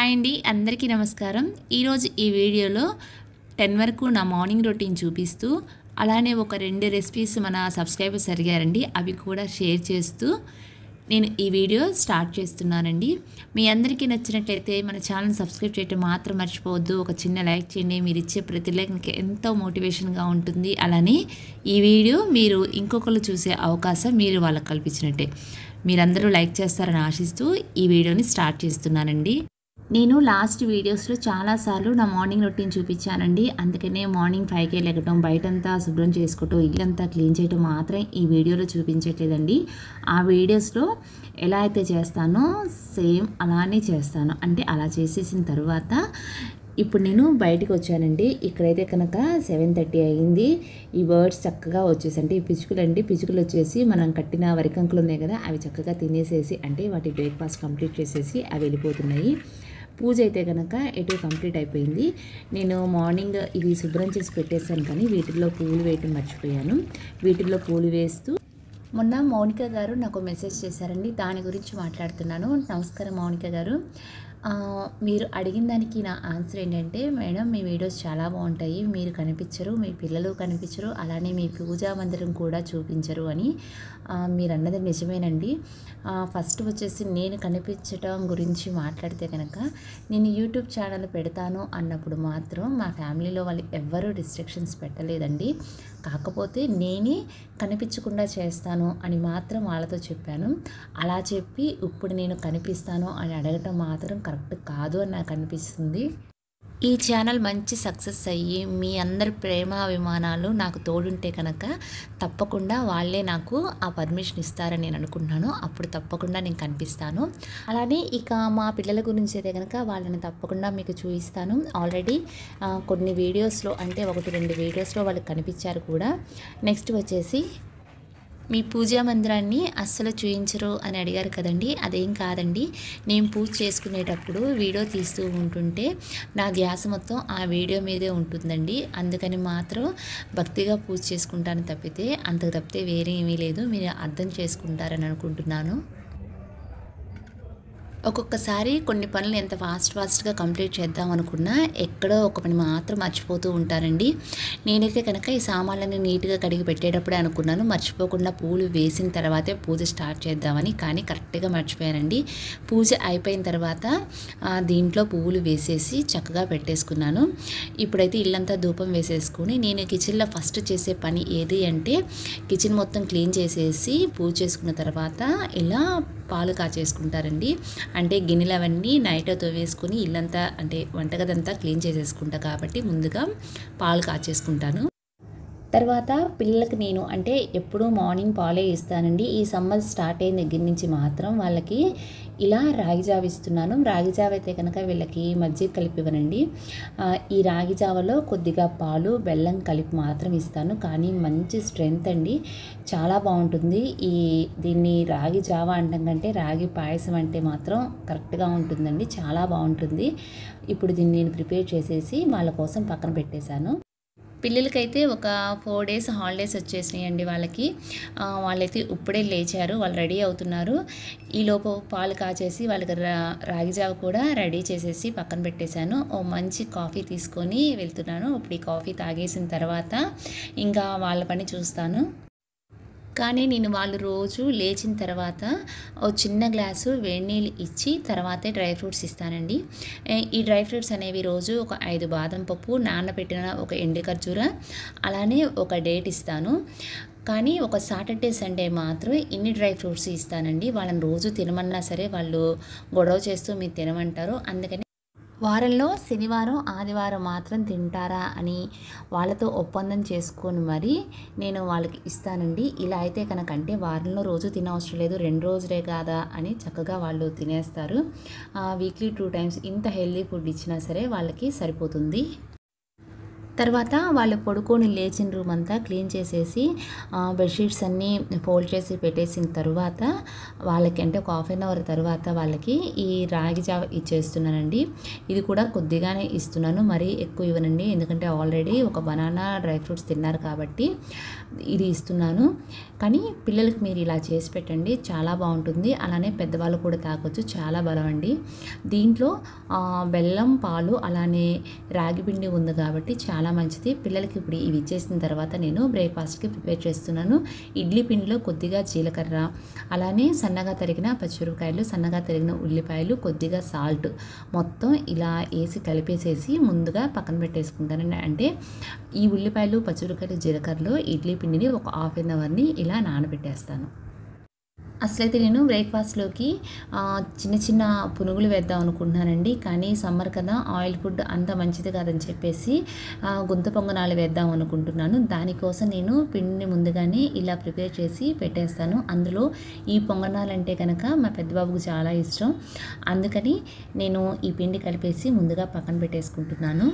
hi అండి అందరికీ నమస్కారం ఈరోజు ఈ వీడియోలో టెన్ వరకు నా మార్నింగ్ రొటీన్ చూపిస్తూ అలానే ఒక రెండు రెసిపీస్ మన సబ్స్క్రైబర్స్ అడిగారండి అవి కూడా షేర్ చేస్తూ నేను ఈ వీడియో స్టార్ట్ చేస్తున్నానండి మీ అందరికీ నచ్చినట్లయితే మన ఛానల్ సబ్స్క్రైబ్ చేయడం మాత్రం మర్చిపోవద్దు ఒక చిన్న లైక్ చేయండి మీరు ఇచ్చే ప్రతి లైక్ నాకు ఎంతో మోటివేషన్గా ఉంటుంది అలానే ఈ వీడియో మీరు ఇంకొకరు చూసే అవకాశం మీరు వాళ్ళకి కల్పించినట్టే మీరందరూ లైక్ చేస్తారని ఆశిస్తూ ఈ వీడియోని స్టార్ట్ చేస్తున్నానండి నేను లాస్ట్ వీడియోస్లో చాలాసార్లు నా మార్నింగ్ రొటీన్ చూపించానండి అందుకనే మార్నింగ్ ఫైవ్కే లెగటం బయటంతా శుభ్రం చేసుకోవటం ఇల్లంతా క్లీన్ చేయటం మాత్రం ఈ వీడియోలో చూపించట్లేదండి ఆ వీడియోస్లో ఎలా అయితే చేస్తానో సేమ్ అలానే చేస్తాను అంటే అలా చేసేసిన తర్వాత ఇప్పుడు నేను బయటికి వచ్చానండి ఇక్కడైతే కనుక సెవెన్ థర్టీ అయింది ఈ బర్డ్స్ చక్కగా వచ్చేసండి ఈ పిచ్చుకలు అండి పిచ్చుకలు వచ్చేసి మనం కట్టిన వరికంకులు ఉన్నాయి కదా అవి చక్కగా తినేసేసి అంటే వాటి బ్రేక్ఫాస్ట్ కంప్లీట్ చేసేసి అవి వెళ్ళిపోతున్నాయి పూజ అయితే కనుక ఎటు కంప్లీట్ అయిపోయింది నేను మార్నింగ్ ఇవి శుభ్రం చేసి పెట్టేశాను కానీ వీటిల్లో పూలు వేయటం మర్చిపోయాను వీటిల్లో పూలు వేస్తూ మొన్న మౌనిక గారు నాకు మెసేజ్ చేశారండి దాని గురించి మాట్లాడుతున్నాను నమస్కారం మౌనిక గారు ఆ, మీరు అడిగిన దానికి నా ఆన్సర్ ఏంటంటే మేడం మీ వీడియోస్ చాలా బాగుంటాయి మీరు కనిపించరు మీ పిల్లలు కనిపించరు అలానే మీ పూజా మందిరం కూడా చూపించరు అని ఆ, మీరు అన్నది నిజమేనండి ఆ, ఫస్ట్ వచ్చేసి నేను కనిపించటం గురించి మాట్లాడితే కనుక నేను యూట్యూబ్ ఛానల్ పెడతాను అన్నప్పుడు మాత్రం మా ఫ్యామిలీలో వాళ్ళు ఎవ్వరూ డిస్ట్రిక్షన్స్ పెట్టలేదండి కాకపోతే నేనే కనిపించకుండా చేస్తాను అని మాత్రం వాళ్ళతో చెప్పాను అలా చెప్పి ఇప్పుడు నేను కనిపిస్తాను అని అడగటం మాత్రం కరెక్ట్ కాదు అని నాకు అనిపిస్తుంది ఈ ఛానల్ మంచి సక్సెస్ అయ్యి మీ అందరి ప్రేమ అభిమానాలు నాకు తోడుంటే కనుక తప్పకుండా వాళ్ళే నాకు ఆ పర్మిషన్ ఇస్తారని నేను అనుకుంటున్నాను అప్పుడు తప్పకుండా నేను కనిపిస్తాను అలానే ఇక మా పిల్లల గురించి అయితే కనుక వాళ్ళని తప్పకుండా మీకు చూపిస్తాను ఆల్రెడీ ఆ, కొన్ని వీడియోస్లో అంటే ఒకటి రెండు వీడియోస్లో వాళ్ళు కనిపించారు కూడా నెక్స్ట్ వచ్చేసి మీ పూజా మందిరాన్ని అస్సలు చూయించరు అని అడిగారు కదండి అదేం కాదండి నేను పూజ చేసుకునేటప్పుడు వీడియో తీస్తూ ఉంటుంటే నా ధ్యాస మొత్తం ఆ వీడియో మీదే ఉంటుందండి అందుకని మాత్రం భక్తిగా పూజ చేసుకుంటాను తప్పితే అంతకు తప్పితే వేరే ఏమీ లేదు మీరు అర్థం చేసుకుంటారని అనుకుంటున్నాను ఒక్కొక్కసారి కొన్ని పనులు ఎంత ఫాస్ట్ ఫాస్ట్గా కంప్లీట్ చేద్దాం అనుకున్నా ఎక్కడో ఒక పని మాత్రం మర్చిపోతూ ఉంటానండి నేనైతే కనుక ఈ సామాన్లను నీట్గా కడిగి పెట్టేటప్పుడే అనుకున్నాను మర్చిపోకుండా పూలు వేసిన తర్వాతే పూజ స్టార్ట్ చేద్దామని కానీ కరెక్ట్గా మర్చిపోయానండి పూజ అయిపోయిన తర్వాత ఆ, దీంట్లో పువ్వులు వేసేసి చక్కగా పెట్టేసుకున్నాను ఇప్పుడైతే ఇల్లంతా ధూపం వేసేసుకుని నేను కిచెన్లో ఫస్ట్ చేసే పని ఏది అంటే కిచెన్ మొత్తం క్లీన్ చేసేసి పూజ చేసుకున్న తర్వాత ఇలా పాలు కాచేసుకుంటారండి అంటే గిన్నెలు అవన్నీ నైట్ తోవేసుకొని ఇల్లంతా అంటే వంటగదంతా క్లీన్ చేసేసుకుంటా కాబట్టి ముందుగా పాలు కాచేసుకుంటాను తర్వాత పిల్లలకి నేను అంటే ఎప్పుడూ మార్నింగ్ పాలే ఇస్తానండి ఈ సమ్మర్ స్టార్ట్ అయిన దగ్గర నుంచి మాత్రం వాళ్ళకి ఇలా రాగి జావ ఇస్తున్నాను రాగి జావ అయితే కనుక వీళ్ళకి మజ్జిగ కలిపి ఇవ్వనండి ఆ, ఈ రాగి జావలో కొద్దిగా పాలు బెల్లం కలిపి మాత్రం ఇస్తాను కానీ మంచి స్ట్రెంగ్త్ అండి చాలా బాగుంటుంది ఈ దీన్ని రాగి జావ అంటాం కంటే రాగి పాయసం అంటే మాత్రం కరెక్ట్గా ఉంటుందండి చాలా బాగుంటుంది ఇప్పుడు దీన్ని నేను ప్రిపేర్ చేసేసి వాళ్ళ కోసం పక్కన పెట్టేశాను పిల్లలకైతే ఒక ఫోర్ డేస్ హాలిడేస్ వచ్చేసినాయండి వాళ్ళకి ఆ, వాళ్ళైతే ఇప్పుడే లేచారు వాళ్ళు రెడీ అవుతున్నారు ఈలోపు పాలు కాచేసి వాళ్ళకి రా రాగి జావ కూడా రెడీ చేసేసి పక్కన పెట్టేశాను ఓ మంచి కాఫీ తీసుకొని వెళ్తున్నాను ఇప్పుడు ఈ కాఫీ తాగేసిన తర్వాత ఇంకా వాళ్ళ పని చూస్తాను కానీ నేను వాళ్ళు రోజు లేచిన తర్వాత ఓ చిన్న గ్లాసు వేడి నీళ్ళు ఇచ్చి తర్వాతే డ్రై ఫ్రూట్స్ ఇస్తానండి ఏ, ఈ డ్రై ఫ్రూట్స్ అనేవి రోజు ఒక ఐదు బాదం పప్పు నానబెట్టిన ఒక ఎండు ఖర్జూర అలానే ఒక డేట్ ఇస్తాను కానీ ఒక సాటర్డే సండే మాత్రం ఇన్ని డ్రై ఫ్రూట్స్ ఇస్తానండి వాళ్ళని రోజు తినమన్నా సరే వాళ్ళు గొడవ చేస్తూ మీరు తినమంటారు అందుకని వారంలో శనివారం ఆదివారం మాత్రం తింటారా అని వాళ్ళతో ఒప్పందం చేసుకొని మరి నేను వాళ్ళకి ఇస్తానండి ఇలా అయితే కనుక అంటే వారంలో రోజు తినవసరం లేదు రెండు రోజులే కాదా అని చక్కగా వాళ్ళు తినేస్తారు వీక్లీ టూ టైమ్స్ ఇంత హెల్దీ ఫుడ్ ఇచ్చినా సరే వాళ్ళకి సరిపోతుంది తర్వాత వాళ్ళు పడుకొని లేచిన రూమ్ అంతా క్లీన్ చేసేసి ఆ, బెడ్షీట్స్ అన్నీ ఫోల్డ్ చేసి పెట్టేసిన తర్వాత వాళ్ళకి అంటే ఒక హాఫ్ అన్ అవర్ తర్వాత వాళ్ళకి ఈ రాగి జావ ఇచ్చేస్తున్నానండి ఇది కూడా కొద్దిగానే ఇస్తున్నాను మరీ ఎక్కువ ఇవ్వనండి ఎందుకంటే ఆల్రెడీ ఒక బనానా డ్రై ఫ్రూట్స్ తిన్నారు కాబట్టి ఇది ఇస్తున్నాను కానీ పిల్లలకి మీరు ఇలా చేసి పెట్టండి చాలా బాగుంటుంది అలానే పెద్దవాళ్ళు కూడా తాగొచ్చు చాలా బలం అండి దీంట్లో ఆ, బెల్లం పాలు అలానే రాగి పిండి ఉంది కాబట్టి చాలా మంచిది పిల్లలకి ఇప్పుడు ఇవి ఇచ్చేసిన తర్వాత నేను బ్రేక్ఫాస్ట్కి ప్రిపేర్ చేస్తున్నాను ఇడ్లీ పిండిలో కొద్దిగా జీలకర్ర అలానే సన్నగా తరిగిన పచ్చిమిరపకాయలు సన్నగా తరిగిన ఉల్లిపాయలు కొద్దిగా సాల్ట్ మొత్తం ఇలా వేసి కలిపేసేసి ముందుగా పక్కన పెట్టేసుకుంటానండి అంటే ఈ ఉల్లిపాయలు పచ్చిమిరపకాయలు జీలకర్రలో ఇడ్లీ పిండిని ఒక హాఫ్ అన్ అవర్ని ఇలా నానబెట్టేస్తాను అసలైతే నేను బ్రేక్ఫాస్ట్లోకి ఆ, చిన్న చిన్న పునుగులు వేద్దాం అనుకుంటున్నానండి కానీ సమ్మర్ కదా ఆయిల్ ఫుడ్ అంత మంచిది కాదని చెప్పేసి ఆ, గుంత పొంగనాలు వేద్దాం అనుకుంటున్నాను దానికోసం నేను పిండిని ముందుగానే ఇలా ప్రిపేర్ చేసి పెట్టేస్తాను అందులో ఈ పొంగనాలు అంటే కనుక మా పెద్దబాబుకు చాలా ఇష్టం అందుకని నేను ఈ పిండి కలిపేసి ముందుగా పక్కన పెట్టేసుకుంటున్నాను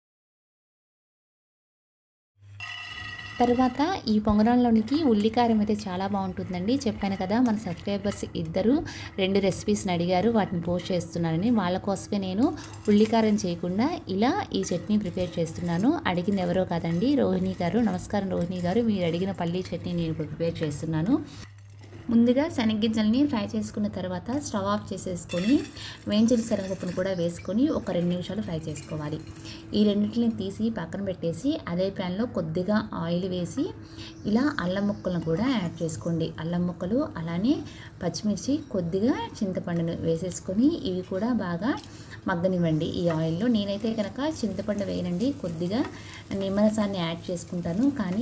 తర్వాత ఈ పొంగనాల్లోనికి ఉల్లికారం అయితే చాలా బాగుంటుందండి చెప్పాను కదా మన సబ్స్క్రైబర్స్ ఇద్దరు రెండు రెసిపీస్ని అడిగారు వాటిని పోస్ట్ చేస్తున్నానని వాళ్ళ కోసమే నేను ఉల్లికారం చేయకుండా ఇలా ఈ చట్నీ ప్రిపేర్ చేస్తున్నాను అడిగింది ఎవరో కాదండి రోహిణి గారు నమస్కారం రోహిణి గారు మీరు అడిగిన పల్లీ చట్నీ నేను ఇప్పుడు ప్రిపేర్ చేస్తున్నాను ముందుగా శనగ్గింజల్ని ఫ్రై చేసుకున్న తర్వాత స్టవ్ ఆఫ్ చేసేసుకొని వేయించిన శనగపప్పును కూడా వేసుకొని ఒక రెండు నిమిషాలు ఫ్రై చేసుకోవాలి ఈ రెండింటిని తీసి పక్కన పెట్టేసి అదే ప్యాన్లో కొద్దిగా ఆయిల్ వేసి ఇలా అల్లం ముక్కలను కూడా యాడ్ చేసుకోండి అల్లం ముక్కలు అలానే పచ్చిమిర్చి కొద్దిగా చింతపండును వేసేసుకొని ఇవి కూడా బాగా మగ్గనివ్వండి ఈ ఆయిల్లో నేనైతే కనుక చింతపండు వేయనండి కొద్దిగా నిమ్మరసాన్ని యాడ్ చేసుకుంటాను కానీ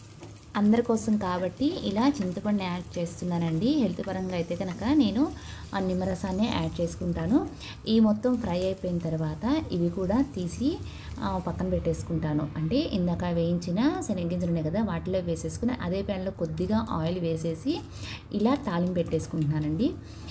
అందరి కోసం కాబట్టి ఇలా చింతపండు యాడ్ చేస్తున్నానండి హెల్త్ పరంగా అయితే కనుక నేను ఆ నిమ్మరసాన్ని యాడ్ చేసుకుంటాను ఈ మొత్తం ఫ్రై అయిపోయిన తర్వాత ఇవి కూడా తీసి ఆ, పక్కన పెట్టేసుకుంటాను అంటే ఇందాక వేయించిన శనగింజలు ఉన్నాయి కదా వాటిలో వేసేసుకుని అదే ప్యాన్లో కొద్దిగా ఆయిల్ వేసేసి ఇలా తాలింపు పెట్టేసుకుంటున్నానండి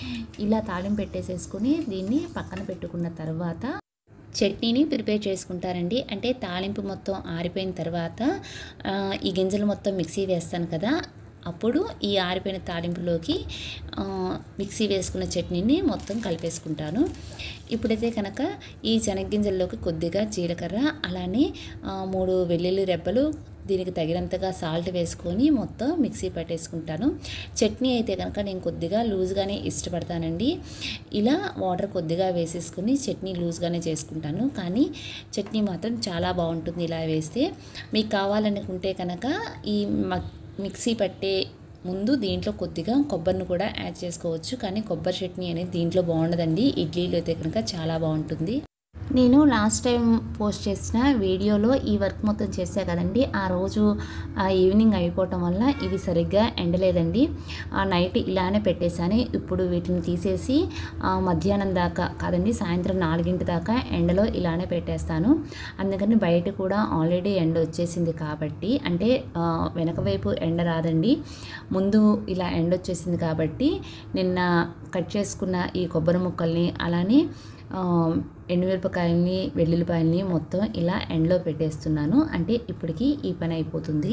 ఇలా తాలింపు పెట్టేసేసుకుని దీన్ని పక్కన పెట్టుకున్న తర్వాత చట్నీని ప్రిపేర్ చేసుకుంటారండి అంటే తాలింపు మొత్తం ఆరిపోయిన తర్వాత ఆ, ఈ గింజలు మొత్తం మిక్సీ వేస్తాను కదా అప్పుడు ఈ ఆరిపోయిన తాలింపులోకి ఆ, మిక్సీ వేసుకున్న చట్నీని మొత్తం కలిపేసుకుంటాను ఇప్పుడైతే కనుక ఈ శనగ్గింజల్లోకి కొద్దిగా జీలకర్ర అలానే ఆ, మూడు వెల్లుల్లి రెబ్బలు దీనికి తగినంతగా సాల్ట్ వేసుకొని మొత్తం మిక్సీ పట్టేసుకుంటాను చట్నీ అయితే కనుక నేను కొద్దిగా లూజ్గానే ఇష్టపడతానండి ఇలా వాటర్ కొద్దిగా వేసేసుకుని చట్నీ లూజ్గానే చేసుకుంటాను కానీ చట్నీ మాత్రం చాలా బాగుంటుంది ఇలా వేస్తే మీకు కావాలనుకుంటే కనుక ఈ మ- మిక్సీ పట్టే ముందు దీంట్లో కొద్దిగా కొబ్బరిని కూడా యాడ్ చేసుకోవచ్చు కానీ కొబ్బరి చట్నీ అనేది దీంట్లో బాగుండదండి ఇడ్లీలో అయితే కనుక చాలా బాగుంటుంది నేను లాస్ట్ టైం పోస్ట్ చేసిన వీడియోలో ఈ వర్క్ మొత్తం చేసా కదండి ఆ రోజు ఆ ఈవినింగ్ అయిపోవటం వల్ల ఇవి సరిగ్గా ఎండలేదండి ఆ నైట్ ఇలానే పెట్టేశాను ఇప్పుడు వీటిని తీసేసి ఆ మధ్యాహ్నం దాకా కాదండి సాయంత్రం నాలుగింటి దాకా ఎండలో ఇలానే పెట్టేస్తాను అందుకని బయట కూడా ఆల్రెడీ ఎండ వచ్చేసింది కాబట్టి అంటే ఆ, వెనక వైపు ఎండ రాదండి ముందు ఇలా ఎండ వచ్చేసింది కాబట్టి నిన్న కట్ చేసుకున్న ఈ కొబ్బరి ముక్కల్ని అలానే ఆ, ఎండుమిరపకాయల్ని వెల్లుల్లిపాయల్ని మొత్తం ఇలా ఎండలో పెట్టేస్తున్నాను అంటే ఇప్పటికి ఈ పని అయిపోతుంది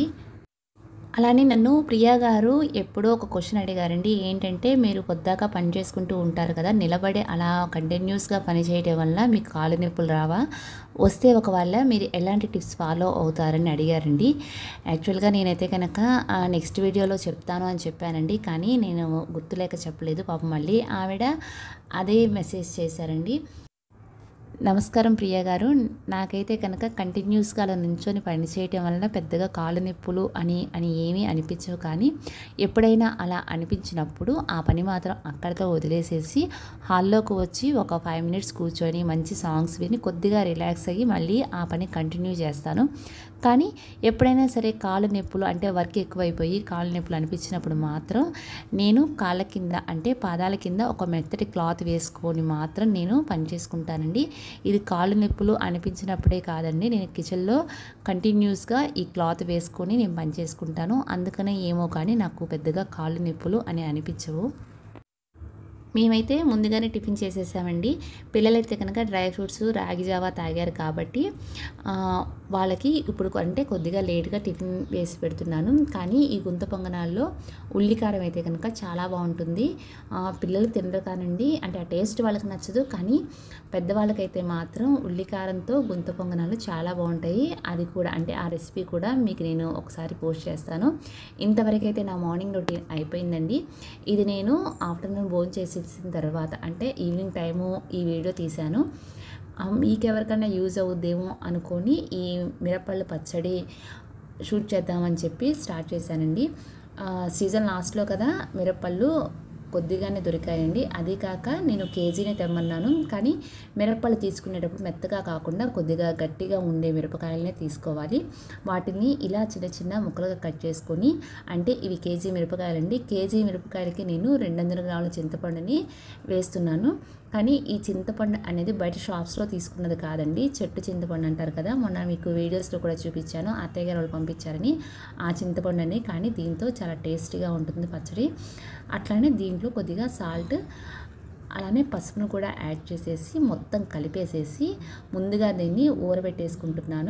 అలానే నన్ను ప్రియా గారు ఎప్పుడో ఒక క్వశ్చన్ అడిగారండి ఏంటంటే మీరు కొద్దాక పని చేసుకుంటూ ఉంటారు కదా నిలబడి అలా కంటిన్యూస్గా పని చేయడం వల్ల మీకు కాలు నొప్పులు రావా వస్తే ఒకవేళ మీరు ఎలాంటి టిప్స్ ఫాలో అవుతారని అడిగారండి యాక్చువల్గా నేనైతే కనుక నెక్స్ట్ వీడియోలో చెప్తాను అని చెప్పానండి కానీ నేను గుర్తులేక చెప్పలేదు పాపం మళ్ళీ ఆవిడ అదే మెసేజ్ చేశారండి నమస్కారం ప్రియ గారు నాకైతే కనుక కంటిన్యూస్గా అలా నుంచొని పని చేయటం వలన పెద్దగా కాళ్ళు నొప్పులు అని అని ఏమీ అనిపించవు కానీ ఎప్పుడైనా అలా అనిపించినప్పుడు ఆ పని మాత్రం అక్కడితో వదిలేసేసి హాల్లోకి వచ్చి ఒక ఫైవ్ మినిట్స్ కూర్చొని మంచి సాంగ్స్ విని కొద్దిగా రిలాక్స్ అయ్యి మళ్ళీ ఆ పని కంటిన్యూ చేస్తాను కానీ ఎప్పుడైనా సరే కాళ్ళు నొప్పులు అంటే వర్క్ ఎక్కువైపోయి కాళ్ళు నొప్పులు అనిపించినప్పుడు మాత్రం నేను కాళ్ళ కింద అంటే పాదాల కింద ఒక మెత్తటి క్లాత్ వేసుకొని మాత్రం నేను పని చేసుకుంటానండి ఇది కాళ్ళు నొప్పులు అనిపించినప్పుడే కాదండి నేను కిచెన్లో కంటిన్యూస్గా ఈ క్లాత్ వేసుకొని నేను పని చేసుకుంటాను అందుకనే ఏమో కానీ నాకు పెద్దగా కాళ్ళు నొప్పులు అని అనిపించవు మేమైతే ముందుగానే టిఫిన్ చేసేసామండి పిల్లలైతే కనుక డ్రై ఫ్రూట్స్ రాగి జావా తాగారు కాబట్టి ఆ, వాళ్ళకి ఇప్పుడు అంటే కొద్దిగా లేట్గా టిఫిన్ వేసి పెడుతున్నాను కానీ ఈ గుంత పొంగనాల్లో ఉల్లికారం అయితే కనుక చాలా బాగుంటుంది ఆ, పిల్లలు తినరు కానండి అంటే ఆ టేస్ట్ వాళ్ళకి నచ్చదు కానీ పెద్దవాళ్ళకైతే మాత్రం ఉల్లికారంతో గుంత పొంగనాలు చాలా బాగుంటాయి అది కూడా అంటే ఆ రెసిపీ కూడా మీకు నేను ఒకసారి పోస్ట్ చేస్తాను ఇంతవరకు అయితే నా మార్నింగ్ రొటీన్ అయిపోయిందండి ఇది నేను ఆఫ్టర్నూన్ భోజనం చేసేసిన తర్వాత అంటే ఈవినింగ్ టైము ఈ వీడియో తీశాను ఆ, మీకు ఎవరికైనా యూజ్ అవుద్దేమో అనుకొని ఈ మిరపళ్ళ పచ్చడి షూట్ చేద్దామని చెప్పి స్టార్ట్ చేశానండి ఆ, సీజన్ లాస్ట్లో కదా మిరపళ్ళు కొద్దిగానే దొరికాయండి అది కాక నేను కేజీనే తెమ్మన్నాను కానీ మిరపళ్ళు తీసుకునేటప్పుడు మెత్తగా కాకుండా కొద్దిగా గట్టిగా ఉండే మిరపకాయలనే తీసుకోవాలి వాటిని ఇలా చిన్న చిన్న ముక్కలుగా కట్ చేసుకొని అంటే ఇవి కేజీ మిరపకాయలండి కేజీ మిరపకాయలకి నేను రెండు వందల గ్రాముల చింతపండుని వేస్తున్నాను కానీ ఈ చింతపండు అనేది బయట షాప్స్లో తీసుకున్నది కాదండి చెట్టు చింతపండు అంటారు కదా మొన్న మీకు వీడియోస్లో కూడా చూపించాను అత్తయ్య గారు వాళ్ళు పంపించారని ఆ చింతపండు అని కానీ దీంతో చాలా టేస్టీగా ఉంటుంది పచ్చడి అట్లానే దీంట్లో కొద్దిగా సాల్ట్ అలానే పసుపును కూడా యాడ్ చేసేసి మొత్తం కలిపేసేసి ముందుగా దీన్ని ఊరబెట్టేసుకుంటున్నాను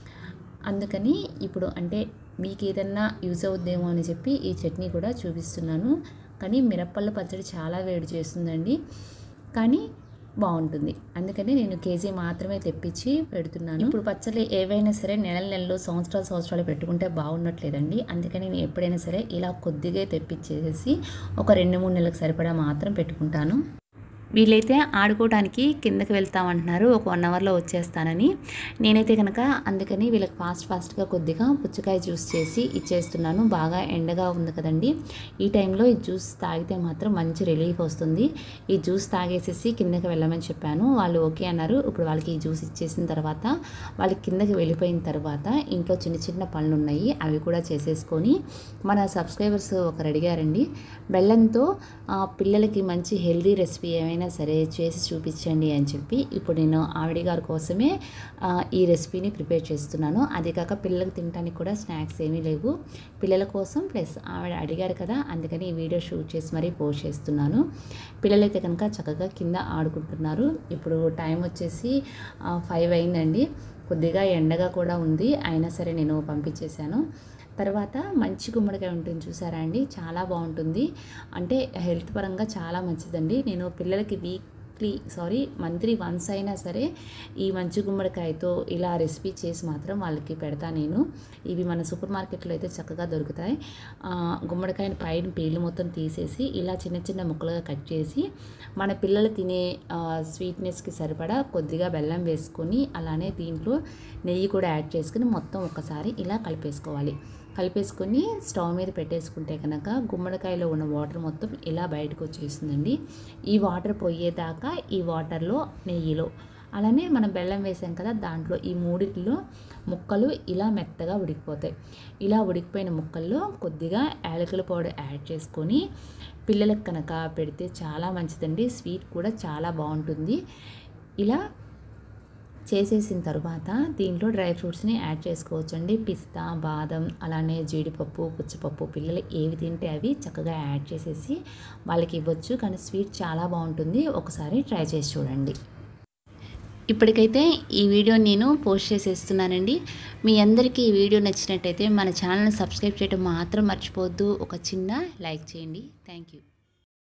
అందుకని ఇప్పుడు అంటే మీకు ఏదన్నా యూజ్ అవుద్దేమో అని చెప్పి ఈ చట్నీ కూడా చూపిస్తున్నాను కానీ మిరప్పళ్ళ పచ్చడి చాలా వేడి చేస్తుందండి కానీ బాగుంటుంది అందుకని నేను కేజీ మాత్రమే తెప్పించి పెడుతున్నాను ఇప్పుడు పచ్చళ్ళు ఏవైనా సరే నెలల నెలలు సంవత్సరాలు సంవత్సరాలు పెట్టుకుంటే బాగున్నట్లేదండి అందుకని నేను ఎప్పుడైనా సరే ఇలా కొద్దిగా తెప్పించేసి ఒక రెండు మూడు నెలలకు సరిపడా మాత్రం పెట్టుకుంటాను వీళ్ళైతే ఆడుకోవడానికి కిందకి వెళ్తామంటున్నారు ఒక వన్ అవర్లో వచ్చేస్తానని నేనైతే కనుక అందుకని వీళ్ళకి ఫాస్ట్ ఫాస్ట్గా కొద్దిగా పుచ్చకాయ జ్యూస్ చేసి ఇచ్చేస్తున్నాను బాగా ఎండగా ఉంది కదండి ఈ టైంలో ఈ జ్యూస్ తాగితే మాత్రం మంచి రిలీఫ్ వస్తుంది ఈ జ్యూస్ తాగేసేసి కిందకి వెళ్ళమని చెప్పాను వాళ్ళు ఓకే అన్నారు ఇప్పుడు వాళ్ళకి ఈ జ్యూస్ ఇచ్చేసిన తర్వాత వాళ్ళకి కిందకి వెళ్ళిపోయిన తర్వాత ఇంట్లో చిన్న చిన్న పనులు ఉన్నాయి అవి కూడా చేసేసుకొని మన సబ్స్క్రైబర్స్ ఒకరు అడిగారండి బెల్లంతో ఆ, పిల్లలకి మంచి హెల్దీ రెసిపీ ఏమైనా సరే చేసి చూపించండి అని చెప్పి ఇప్పుడు నేను ఆవిడ గారి కోసమే ఆ, ఈ రెసిపీని ప్రిపేర్ చేస్తున్నాను అది కాక పిల్లలకు తినడానికి కూడా స్నాక్స్ ఏమీ లేవు పిల్లల కోసం ప్లస్ ఆవిడ అడిగారు కదా అందుకని ఈ వీడియో షూట్ చేసి మరీ పోస్ట్ చేస్తున్నాను పిల్లలైతే కనుక చక్కగా కింద ఆడుకుంటున్నారు ఇప్పుడు టైం వచ్చేసి ఫైవ్ అయిందండి కొద్దిగా ఎండగా కూడా ఉంది అయినా సరే నేను పంపించేశాను తర్వాత మంచి గుమ్మడికాయ ఉంటుంది చూసారా అండి చాలా బాగుంటుంది అంటే హెల్త్ పరంగా చాలా మంచిదండి నేను పిల్లలకి వీక్లీ సారీ మంత్లీ వన్స్ అయినా సరే ఈ మంచి గుమ్మడికాయతో ఇలా రెసిపీ చేసి మాత్రం వాళ్ళకి పెడతా నేను ఇవి మన సూపర్ మార్కెట్లో అయితే చక్కగా దొరుకుతాయి ఆ, గుమ్మడికాయని పైన పీళ్ళు మొత్తం తీసేసి ఇలా చిన్న చిన్న ముక్కలుగా కట్ చేసి మన పిల్లలు తినే ఆ, స్వీట్నెస్కి సరిపడా కొద్దిగా బెల్లం వేసుకొని అలానే దీంట్లో నెయ్యి కూడా యాడ్ చేసుకుని మొత్తం ఒకసారి ఇలా కలిపేసుకోవాలి కలిపేసుకొని స్టవ్ మీద పెట్టేసుకుంటే కనుక గుమ్మడికాయలో ఉన్న వాటర్ మొత్తం ఇలా బయటకు వచ్చేస్తుందండి ఈ వాటర్ పోయేదాకా ఈ వాటర్లో నెయ్యిలో అలానే మనం బెల్లం వేసాం కదా దాంట్లో ఈ మూడిట్లో ముక్కలు ఇలా మెత్తగా ఉడికిపోతాయి ఇలా ఉడికిపోయిన ముక్కల్లో కొద్దిగా యాలకుల పౌడర్ యాడ్ చేసుకొని పిల్లలకు కనుక పెడితే చాలా మంచిదండి స్వీట్ కూడా చాలా బాగుంటుంది ఇలా చేసేసిన తర్వాత దీంట్లో డ్రై ఫ్రూట్స్ని యాడ్ చేసుకోవచ్చండి పిస్తా బాదం అలానే జీడిపప్పు పుచ్చపప్పు పిల్లలు ఏవి తింటే అవి చక్కగా యాడ్ చేసేసి వాళ్ళకి ఇవ్వచ్చు కానీ స్వీట్ చాలా బాగుంటుంది ఒకసారి ట్రై చేసి చూడండి ఇప్పటికైతే ఈ వీడియో నేను పోస్ట్ చేసేస్తున్నానండి మీ అందరికీ ఈ వీడియో నచ్చినట్టయితే మన ఛానల్ని సబ్స్క్రైబ్ చేయడం మాత్రం మర్చిపోవద్దు ఒక చిన్న లైక్ చేయండి థ్యాంక్ యూ